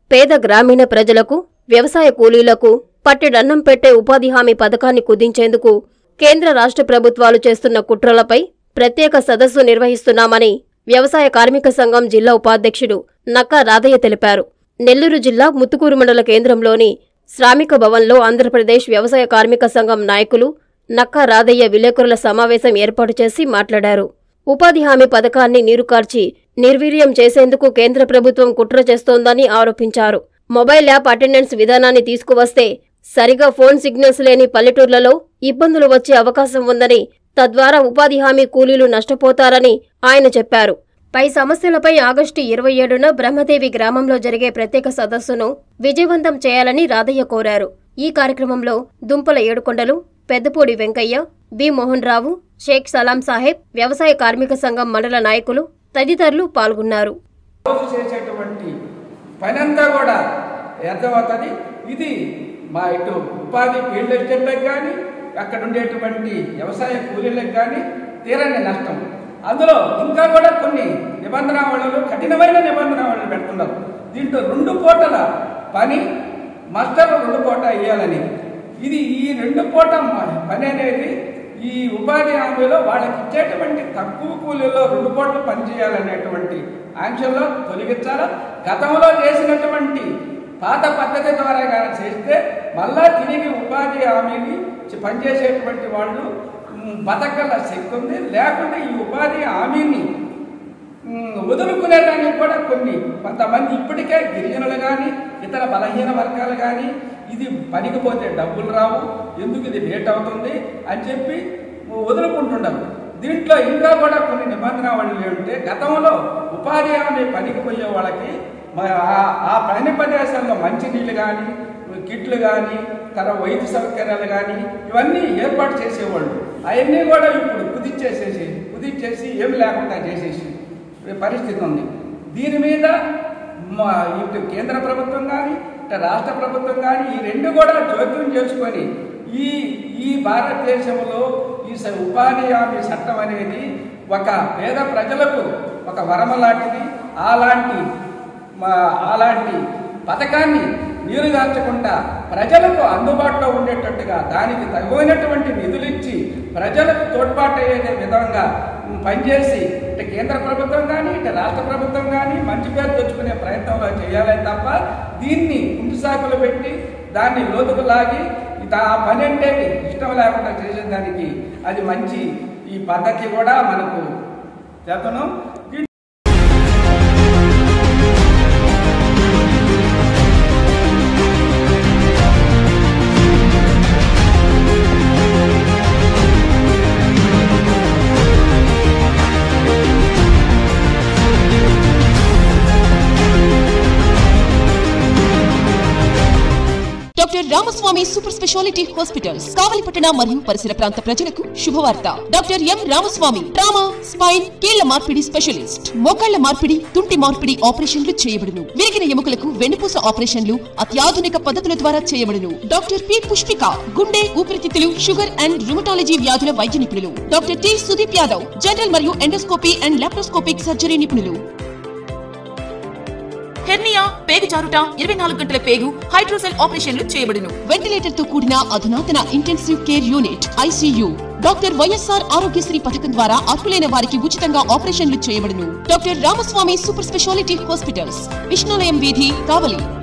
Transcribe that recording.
పేద గ్రామీణ ప్రజలకు వ్యవసాయ కూలీలకు పట్టెడన్నం పెట్టే ఉపాధి హామీ పథకాన్ని కుదించేందుకు కేంద్ర రాష్ట్ర ప్రభుత్వాలు చేస్తున్న కుట్రలపై ప్రత్యేక సదస్సు నిర్వహిస్తున్నామని వ్యవసాయ కార్మిక సంఘం జిల్లా ఉపాధ్యక్షుడు నక్కా రాధయ్య తెలిపారు నెల్లూరు జిల్లా ముత్తుకూరు మండల కేంద్రంలోని శ్రామిక భవన్లో ఆంధ్రప్రదేశ్ వ్యవసాయ కార్మిక సంఘం నాయకులు నక్కా రాధయ్య విలేకరుల సమావేశం ఏర్పాటు చేసి మాట్లాడారు ఉపాధి హామీ పథకాన్ని నీరుకార్చి నిర్వీర్యం చేసేందుకు కేంద్ర ప్రభుత్వం కుట్ర చేస్తోందని ఆరోపించారు మొబైల్ యాప్ అటెండెన్స్ విధానాన్ని తీసుకువస్తే సరిగా ఫోన్ సిగ్నల్స్ లేని పల్లెటూర్లలో ఇబ్బందులు వచ్చే అవకాశం ఉందని తద్వారా ఉపాధి హామీ కూలీలు నష్టపోతారని ఆయన చెప్పారు పై సమస్యలపై ఆగస్టు ఇరవై ఏడున బ్రహ్మదేవి గ్రామంలో జరిగే ప్రత్యేక సదస్సును విజయవంతం చేయాలని రాధయ్య కోరారు ఈ కార్యక్రమంలో దుంపల ఏడుకొండలు పెద్దపూడి వెంకయ్య బి మోహన్ రావు షేక్ సలాం సాహెబ్ వ్యవసాయ కార్మిక సంఘం మండల నాయకులు తదితరులు పాల్గొన్నారు రోజు చేసేటువంటి పని అంతా కూడా వ్యర్థమవుతుంది ఇది మా ఇటు ఉపాధి ఫీల్డ్ ఎస్టేట్లకు కానీ అక్కడ ఉండేటువంటి వ్యవసాయ కూలీలకు కానీ తీరని నష్టం అందులో ఇంకా కూడా కొన్ని నిబంధనావళులు కఠినమైన నిబంధనావళులు పెడుతున్నారు దీంట్లో రెండు పూటల పని మాస్టర్ రెండు పూట వేయాలని ఇది ఈ రెండు పూట మ- పని అనేది ఈ ఉపాధి హామీలో వాళ్ళకి ఇచ్చేటువంటి తక్కువ కూలీలో రెండు కోట్లు పనిచేయాలనేటువంటి ఆంక్షల్లో తొలగించాలా గతంలో చేసినటువంటి పాత పద్ధతి ద్వారా కానీ చేస్తే మళ్ళా తిరిగి ఉపాధి హామీని చి- పనిచేసేటువంటి వాళ్ళు మ్, బతకగల శక్తి ఉంది లేకుంటే ఈ ఉపాధి హామీని మ్, వదులుకునేదానికి కూడా కొన్ని కొంతమంది ఇప్పటికే గిరిజనులు కానీ ఇతర బలహీన వర్గాలు కానీ ఇది పనికి పోతే డబ్బులు రావు ఎందుకు ఇది లేట్ అవుతుంది అని చెప్పి వదులుకుంటున్నారు దీంట్లో ఇంకా కూడా కొన్ని నిబంధనలు ఏంటంటే గతంలో ఉపాధి హామీ పనికి పోయే వాళ్ళకి మ- ఆ- ఆ పని ప్రదేశాల్లో మంచినీళ్ళు కానీ కిట్లు కానీ తర్వాత వైద్య సౌకర్యాలు కానీ ఇవన్నీ ఏర్పాటు చేసేవాళ్ళు అవన్నీ కూడా ఇప్పుడు కుదిచ్చేసేసి కుదిచ్చేసి ఏమి లేకుండా చేసేసి పరిస్థితి ఉంది దీని మీద మా ఇటు కేంద్ర ప్రభుత్వం కానీ ఇటు రాష్ట్ర ప్రభుత్వం కానీ ఈ రెండు కూడా జోక్యం చేసుకొని ఈ ఈ భారతదేశంలో ఈ స- ఉపాధి హామీ చట్టం అనేది ఒక పేద ప్రజలకు ఒక వరమ లాంటిది అలాంటి మా అలాంటి పథకాన్ని నీరుగార్చకుండా ప్రజలకు అందుబాటులో ఉండేటట్టుగా దానికి తగినటువంటి నిధులిచ్చి ప్రజలకు తోడ్పాటు అయ్యే విధంగా పనిచేసి ఇటు కేంద్ర ప్రభుత్వం కానీ ఇటు రాష్ట్ర ప్రభుత్వం కానీ మంచి పేరు తెచ్చుకునే ప్రయత్నంలో చేయాలి తప్ప దీన్ని కుంటి సాకులు పెట్టి దాన్ని లోతుకు లాగి ఇత- ఆ పని అంటే ఇష్టం లేకుండా చేసేదానికి అది మంచి ఈ పద్ధతి కూడా మనకు చేతనం దీంట్లో doctor Ramaswamy super speciality hospitals కావలిపట్టణ మరియు పరిసర ప్రాంత ప్రజలకు శుభవార్త doctor M Ramaswamy trauma spine కీళ్ల మార్పిడి స్పెషలిస్ట్ మోకాళ్ల మార్పిడి తుంటి మార్పిడి ఆపరేషన్లు చేయబడును విరిగిన ఎముకలకు వెన్నుపూస ఆపరేషన్లు అత్యాధునిక పద్ధతుల ద్వారా చేయబడును డాక్టర్ పి పుష్పిక గుండె ఊపిరితిత్తులు షుగర్ అండ్ రుమటాలజీ వ్యాధుల వైద్య నిపుణులు doctor T Sudeep Yadav general మరియు ఎండోస్కోపీ అండ్ లాప్రోస్కోపిక్ సర్జరీ నిపుణులు హెర్నియా పేగు జారుట ఇరవై నాలుగు గంటల పేగు హైడ్రోసెల్ ఆపరేషన్లు చేయబడును వెంటిలేటర్ తో కూడిన అధునాతన intensive care unit ICU doctor YSR Aarogyasri పథకం ద్వారా అర్హులైన వారికి ఉచితంగా ఆపరేషన్లు చేయబడును doctor Ramaswamy super speciality hospitals Vishnulayam వీధి కావలి